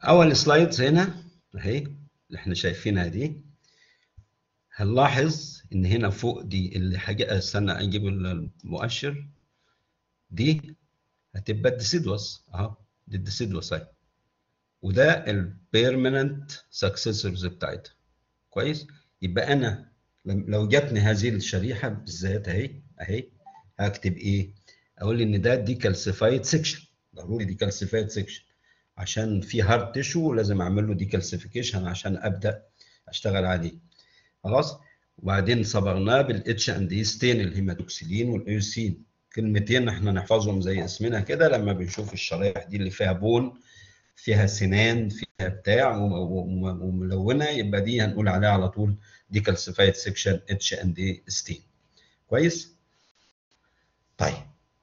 اول سلايدز هنا اهي اللي احنا شايفينها دي هنلاحظ ان هنا فوق دي اللي حاجه استنى اجيب المؤشر دي هتبقى الديسيدوس اهو دي الديسيدوس اهي وده البيرمننت سكسسورز بتاعتها كويس يبقى انا لو جاتني هذه الشريحه بالذات اهي اهي هكتب ايه اقول ان ده دي كالسيفايد سيكشن ضروري دي كالسيفايد سيكشن عشان في هارد تيشو لازم اعمل له دي كالسيفيكيشن عشان ابدا اشتغل عليه خلاص وبعدين صبغناه بالاتش اند اي ستين الهيماتوكسيلين والايوسين كلمتين احنا نحفظهم زي اسمنا كده لما بنشوف الشرايح دي اللي فيها بون فيها سنان فيها بتاع وملونه يبقى دي هنقول عليها على طول دي كالسيفايد سيكشن اتش اند اي ستين كويس طيب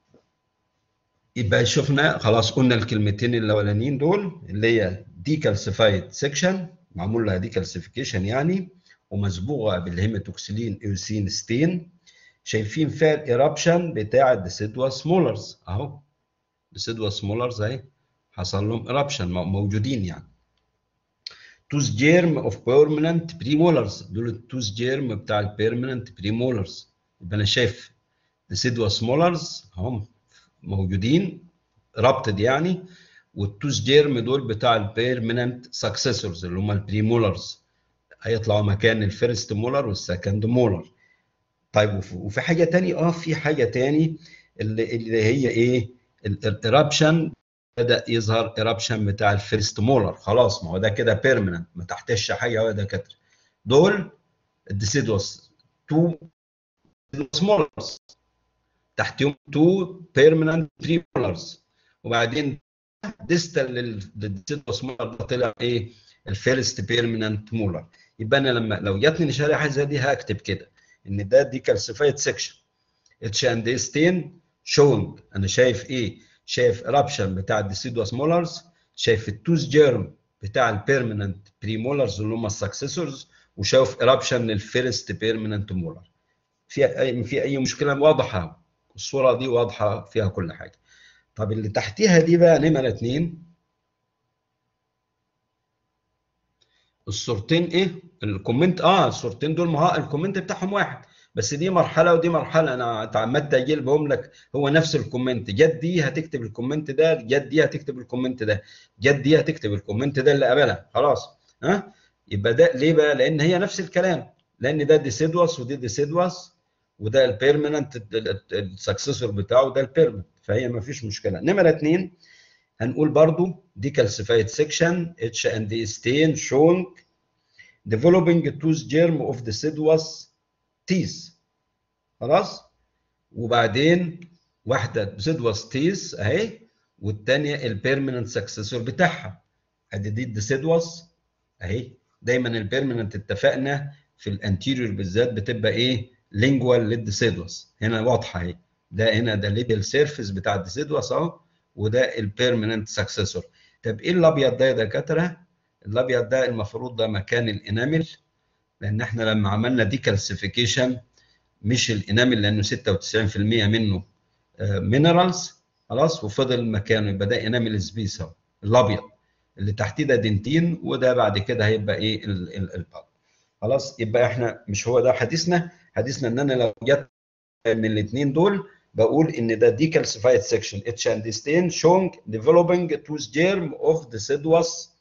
يبقى شفنا خلاص قلنا الكلمتين الاولانيين دول اللي هي دي كالسيفايد سيكشن معمول لها دي كالسيفيكيشن يعني ومصبوغه بالهيماتوكسيلين ايوسين ستين شايفين فيها الايرابشن بتاع الديسيدواس مولرز اهو ديسيدواس مولرز اهي حصل لهم ايرابشن موجودين يعني توز جيرم اوف بيرمننت بريمولرز دول التوز جيرم بتاع البيرمننت بريمولرز يبقى انا شايف ديسيدواس مولرز هم موجودين رابطد يعني والتوز جيرم دول بتاع البيرمننت سكسسورز اللي هم البريمولرز هيطلعوا مكان الفيرست مولر والسكند مولر طيب وفي حاجه تاني اه في حاجه تاني اللي, اللي هي ايه الايرابشن بدا يظهر ايرابشن بتاع الفيرست مولر خلاص ما هو ده كده بيرمننت ما تحتش حاجه ولا دكاتره دول الديسيدوس تو مولرز تحتهم تو بيرمننت بري مولرز وبعدين ديستال للديسيدوس مولر ده طلع ايه الفيرست بيرمننت مولر يبقى انا لما لو جاتني شريحه زي دي هكتب كده ان ده دي كالسيفايد سيكشن اتش اند اي ستين شوينج انا شايف ايه شايف رابشن بتاع الديسيدوس مولرز شايف التوز جيرم بتاع البيرمننت بريمولرز اللي هم السكسسورز وشايف رابشن للفيرست بيرمننت مولر في اي في اي مشكله واضحه الصوره دي واضحه فيها كل حاجه طب اللي تحتيها دي بقى نمره اثنين الصورتين ايه الكومنت اه الصورتين دول ما هو الكومنت بتاعهم واحد بس دي مرحله ودي مرحله انا اتعمدت اجيبهم لك هو نفس الكومنت جت دي هتكتب الكومنت ده جت دي هتكتب الكومنت ده جت دي هتكتب الكومنت ده اللي قبلها خلاص ها أه؟ يبقى ده ليه بقى لان هي نفس الكلام لان ده ديسيدوس ودي ديسيدوس وده البيرمننت السكسسور بتاعه ده البيرمننت فهي ما فيش مشكله نمره اثنين هنقول برضو دي كالسيفايد سيكشن اتش اند دي ستين شونج developing tooth germ of deciduous teeth خلاص وبعدين واحده deciduous teeth اهي والثانيه البيرمننت سكسسور بتاعها ادي دي الديسيدوس اهي دايما البيرمننت اتفقنا في الانتيريور بالذات بتبقى ايه لينجوال للديسيدوس هنا واضحه اهي ده هنا ده ليبل سيرفيس بتاع الديسيدوس اهو وده البيرمننت سكسسور طب ايه الابيض ده يا دكاتره الابيض ده المفروض ده مكان الانامل لان احنا لما عملنا دي كالسيفيكيشن مش الانامل لانه 96% منه مينرالز خلاص وفضل مكانه يبقى ده انامل سبيس اهو الابيض اللي تحتيه ده دنتين وده بعد كده هيبقى ايه البلب خلاص يبقى احنا مش هو ده حديثنا حديثنا ان انا لو جت من الاثنين دول بقول ان ده دي كالسيفايد سيكشن اتش اند ستين شونج ديفلوبينج توز جيرم اوف ديسيدوس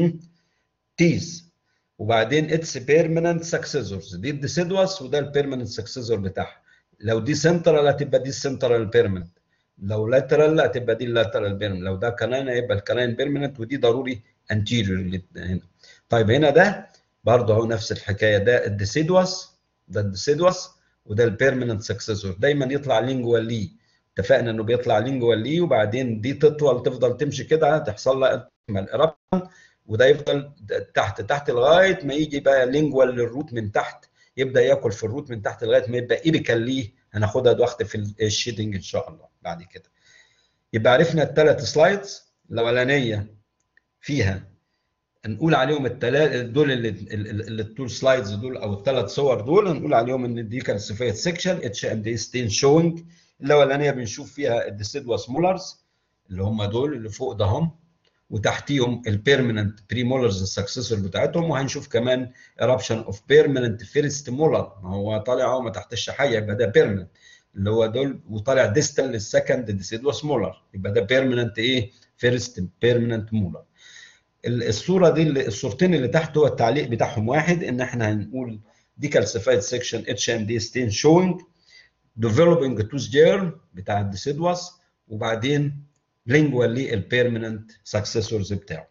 تيز وبعدين اتس بيرمننت سكسسورز دي الديسيدوس وده البيرمننت سكسسور بتاعها لو دي سنترال هتبقى دي السنترال بيرمننت لو لاترال هتبقى دي اللاترال بيرمننت لو ده كناين هيبقى الكناين بيرمننت ودي ضروري انتيريور هنا طيب هنا ده برضه هو نفس الحكايه ده الديسيدوس ده الديسيدوس وده البيرمننت سكسسور دايما يطلع لينجوال لي اتفقنا انه بيطلع لينجوال لي وبعدين دي تطول تفضل تمشي كده تحصل لها ايرابشن وده يفضل تحت تحت لغايه ما يجي بقى لينجوال للروت من تحت يبدا ياكل في الروت من تحت لغايه ما يبقى ايبيكال ليه هناخدها وقت في الشيدنج ان شاء الله بعد كده يبقى عرفنا الثلاث سلايدز الاولانيه فيها نقول عليهم الثلاث دول اللي التو سلايدز دول او الثلاث صور دول هنقول عليهم ان دي كالسيفايد سيكشن اتش ام دي ستين شوينج الاولانيه بنشوف فيها الديسيدواس مولرز اللي هم دول اللي فوق ده هم وتحتيهم البيرمننت بريمولرز السكسسور بتاعتهم وهنشوف كمان eruption اوف بيرمننت فيرست مولر ما هو طالع اهو ما تحت الشحيه يبقى ده بيرمننت اللي هو دول وطالع ديستال للسكند ديسيدوس مولر يبقى ده بيرمننت ايه فيرست بيرمننت مولر الصوره دي اللي الصورتين اللي تحت هو التعليق بتاعهم واحد ان احنا هنقول دي كالسيفايد سيكشن اتش ام دي ستين شوينج ديفلوبينج توث جيرن بتاع الديسيدوس وبعدين لينجوال للبيرمننت سكسسورز بتاعه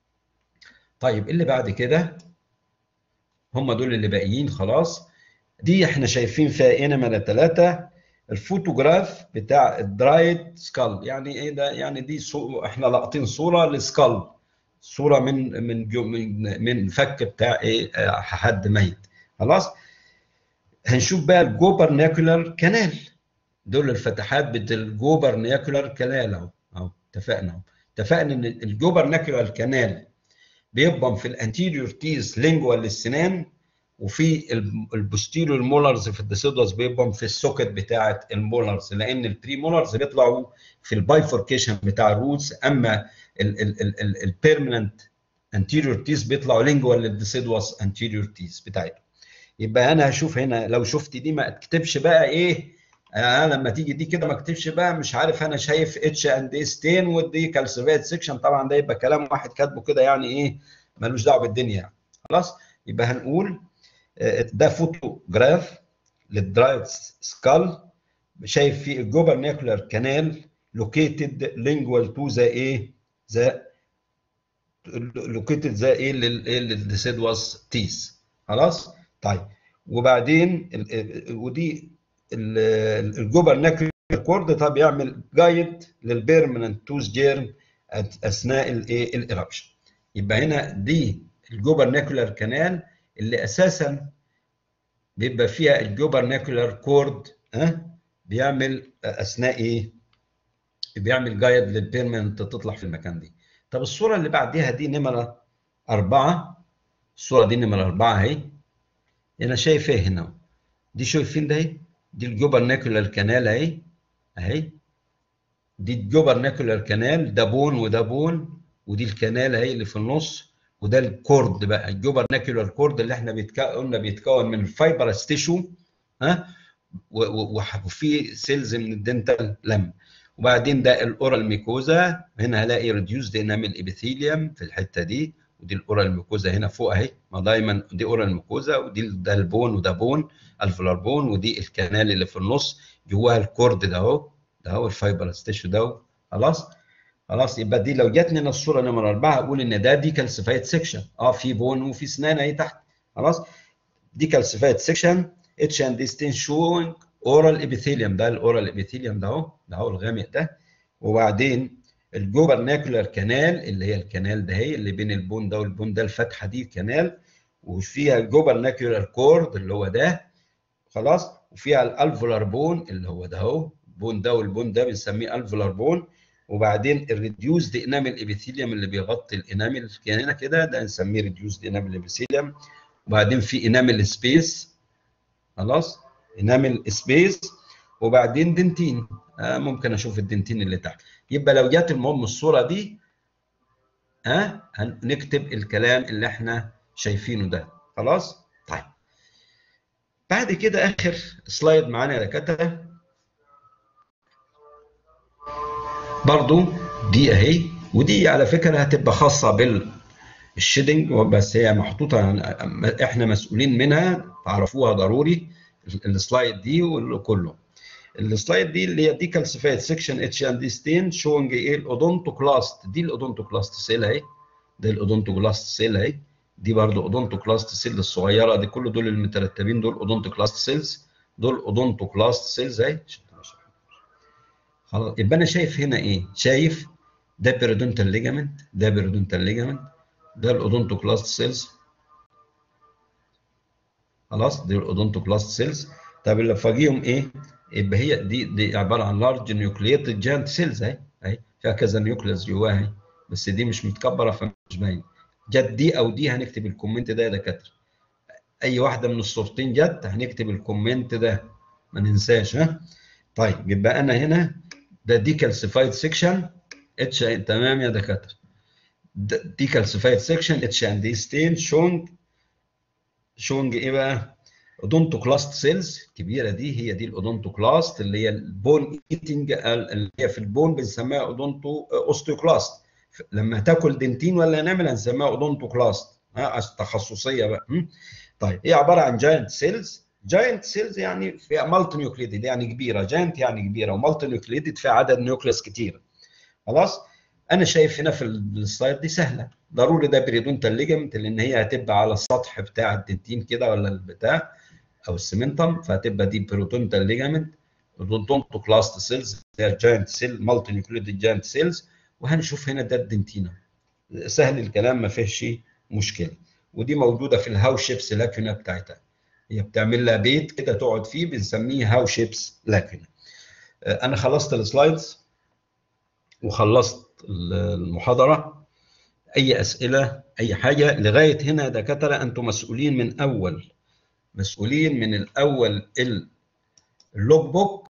طيب اللي بعد كده هم دول اللي باقيين خلاص دي احنا شايفين فيها انما ثلاثه الفوتوغراف بتاع الدرايد سكال يعني ايه ده يعني دي صو... احنا لاقطين صوره لسكال صوره من من جو من من فك بتاع ايه حد ميت خلاص هنشوف بقى الجوبرناكولار كانال دول الفتحات بتاع الجوبرناكولار كانال اهو اهو اتفقنا اهو اتفقنا ان الجوبرناكولار كانال بيبقى في الانتيريور تيز لينجوال للسنان وفي البوستيريور مولرز في الديسيدوس بيبقى في السوكت بتاعه المولرز لان البري مولرز بيطلعوا في البايفوركيشن بتاع الروتس اما البيرمننت انتيريور تيز بيطلعوا لينجوال للديسيدوس انتيريور تيز بتاعته يبقى انا هشوف هنا لو شفت دي ما اكتبش بقى ايه آه لما تيجي دي كده ما اكتبش بقى مش عارف انا شايف اتش اند اي ستين ودي كالسيفيت سيكشن طبعا ده يبقى كلام واحد كاتبه كده يعني ايه ملوش دعوه بالدنيا يعني خلاص يبقى هنقول ده فوتوجراف للدرايد سكال شايف فيه الجوبرنيكولار كانال لوكيتد لينجوال تو ذا ايه ذا لوكيتد ذا ايه للديسيدوس تيس خلاص طيب وبعدين ودي الجوبرنيكولار كورد طب يعمل جايد للبيرمننت توز جيرم اثناء الايه الايربشن يبقى هنا دي الجوبرنيكولار كانال اللي اساسا بيبقى فيها الجوبرنيكولار كورد ها بيعمل اثناء ايه بيعمل جايد للبيرمننت تطلع في المكان دي طب الصوره اللي بعديها دي نمره أربعة الصوره دي نمره أربعة اهي انا شايف ايه هنا دي شايفين ده اهي دي الجوبرنيكولار كانال اهي اهي دي الجوبرنيكولار كانال ده بون وده بون ودي الكانال اهي اللي في النص وده الكورد بقى الجوبرنيكولار كورد اللي احنا بيتكون قلنا بيتكون من الفايبرس تيشو ها وفي سيلز من الدنتال لم وبعدين ده الاورال ميكوزا هنا هلاقي ريديوسد انامل ابيثيليوم في الحته دي ودي الاورال ميكوزا هنا فوق اهي ما دايما دي اورال ميكوزا ودي ده البون وده بون الفولار بون ودي الكنال اللي في النص جواها الكورد ده اهو ده اهو الفايبرس تيشو ده خلاص خلاص يبقى دي لو جاتني هنا الصوره نمره اربعه اقول ان ده دي كالسيفايد سيكشن اه في بون وفي اسنان اهي تحت خلاص دي كالسيفايد سيكشن اتش اند ستين شوينج اورال ابيثيليوم ده الاورال ابيثيليوم ده اهو ده اهو الغامق ده وبعدين الجوبرناكولار كانال اللي هي الكانال ده هي اللي بين البون ده والبون ده الفتحه دي كانال وفيها الجوبرناكولار كورد اللي هو ده خلاص وفيها الالفولار بون اللي هو ده اهو البون ده والبون ده بنسميه الفولار بون وبعدين الريديوسد انامل ابيثيليوم اللي بيغطي الانامل هنا كده ده نسميه ريديوسد انامل ابيثيليوم وبعدين في انامل سبيس خلاص انامل سبيس وبعدين دنتين آه ممكن اشوف الدنتين اللي تحت يبقى لو جت المهم الصوره دي ها آه هنكتب الكلام اللي احنا شايفينه ده خلاص طيب بعد كده اخر سلايد معانا يا دكاتره برضو دي اهي ودي على فكره هتبقى خاصه بالشيدنج بس هي محطوطه احنا مسؤولين منها تعرفوها ضروري السلايد دي وكله السلايد دي اللي هي دي كالسيفايد سيكشن اتش اند ستين شوينج ايه الاودونتوكلاست دي الاودونتوكلاست سيل اهي ده الاودونتوكلاست سيل اهي دي برضو اودونتوكلاست سيل الصغيره دي كل دول المترتبين دول اودونتوكلاست سيلز دول اودونتوكلاست سيلز اهي خلاص يبقى انا شايف هنا ايه؟ شايف ده بيرودونتال ليجامنت ده بيرودونتال ليجامنت ده الاودونتوكلاست سيلز خلاص دي الاودونتوكلاست سيلز طب اللي فوقيهم ايه؟ يبقى هي دي دي عباره عن لارج نيوكليتد جانت سيلز اهي اهي فيها كذا نيوكليس جواها اهي بس دي مش متكبره فمش باين جت دي او دي هنكتب الكومنت ده يا دكاتره اي واحده من الصورتين جت هنكتب الكومنت ده ما ننساش ها طيب يبقى انا هنا ده دي كالسيفايد سيكشن اتش تمام يا دكاتره ديكالسيفايد سيكشن اتش اند دي ستين شونج شونج ايه بقى؟ اودونتوكلاست سيلز الكبيره دي هي دي الاودونتوكلاست اللي هي البون ايتنج اللي هي في البون بنسميها اودونتو اوستيوكلاست لما تاكل دنتين ولا نعمل هنسميها اودونتوكلاست ها تخصصيه بقى طيب هي عباره عن جاينت سيلز جاينت سيلز يعني فيها مالتي نيوكليدد يعني كبيره جاينت يعني كبيره ومالتي نيوكليدد فيها عدد نيوكليس كتير خلاص انا شايف هنا في السلايد دي سهله ضروري ده بريدونتال ليجمنت لان هي هتبقى على السطح بتاع الدنتين كده ولا البتاع او السمنتم فهتبقى دي بريدونتال ليجمنت اودونتوكلاست سيلز هي جاينت سيل مالتي نيوكليدد جاينت سيلز وهنشوف هنا ده الدنتينا سهل الكلام ما فيهش مشكله ودي موجوده في الهاو شيبس لاكونا بتاعتها هي بتعمل لها بيت كده تقعد فيه بنسميه هاو شيبس لاكونا انا خلصت السلايدز وخلصت المحاضره اي اسئله اي حاجه لغايه هنا دكاتره انتم مسؤولين من اول مسؤولين من الاول اللوج بوك